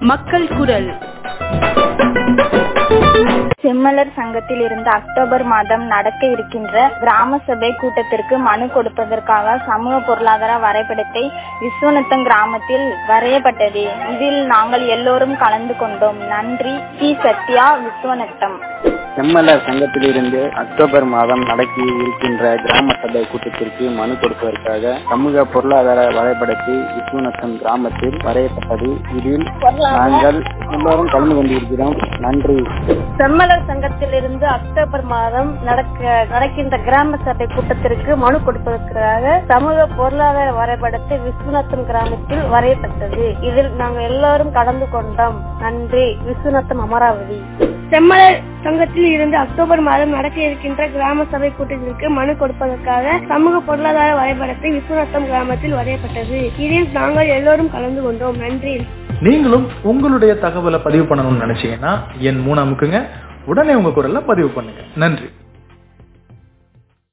மக்கள் குரல் செம்மலர் சங்கத்தில் இருந்து அக்டோபர் மாதம் நடக்க இருக்கின்ற கிராம சபை கூட்டத்திற்கு மனு கொடுப்பதற்காக சமூக பொருளாதார வரைபடத்தை விஸ்வநத்தம் கிராமத்தில் வரையப்பட்டது இதில் நாங்கள் எல்லோரும் கலந்து கொண்டோம் நன்றி சி சத்யா விஸ்வநத்தம் செம்மலர் சங்கத்திலிருந்து அக்டோபர் மாதம் நடக்க இருக்கின்ற கிராம சபை கூட்டத்திற்கு மனு கொடுப்பதற்காக சமூக பொருளாதார வரைபடத்தை விஸ்வநத்தம் கிராமத்தில் வரையப்பட்டது இதில் நாங்கள் எல்லோரும் கலந்து கொண்டிருக்கிறோம் நன்றி செம்மலர் சங்கத்திலிருந்து அக்டோபர் மாதம் நடக்க நடக்கின்ற கிராம சபை கூட்டத்திற்கு மனு கொடுப்பதற்காக சமூக பொருளாதார வரைபடத்தை விஸ்வநாத்தம் கிராமத்தில் வரையப்பட்டது இதில் நாங்கள் எல்லாரும் கலந்து கொண்டோம் நன்றி விஸ்வநாத்தம் அமராவதி செம்மலர் சங்கத்தில் இருந்து அக்டோபர் மாதம் நடக்க இருக்கின்ற கிராம சபை கூட்டத்திற்கு மனு கொடுப்பதற்காக சமூக பொருளாதார வரைபடத்தை விஸ்வநாத்தம் கிராமத்தில் வரையப்பட்டது இதில் நாங்கள் எல்லோரும் கலந்து கொண்டோம் நன்றி நீங்களும் உங்களுடைய தகவலை பதிவு பண்ணணும்னு நினைச்சீங்கன்னா என் மூணு அமுக்குங்க உடனே உங்க குரல்ல பதிவு பண்ணுங்க நன்றி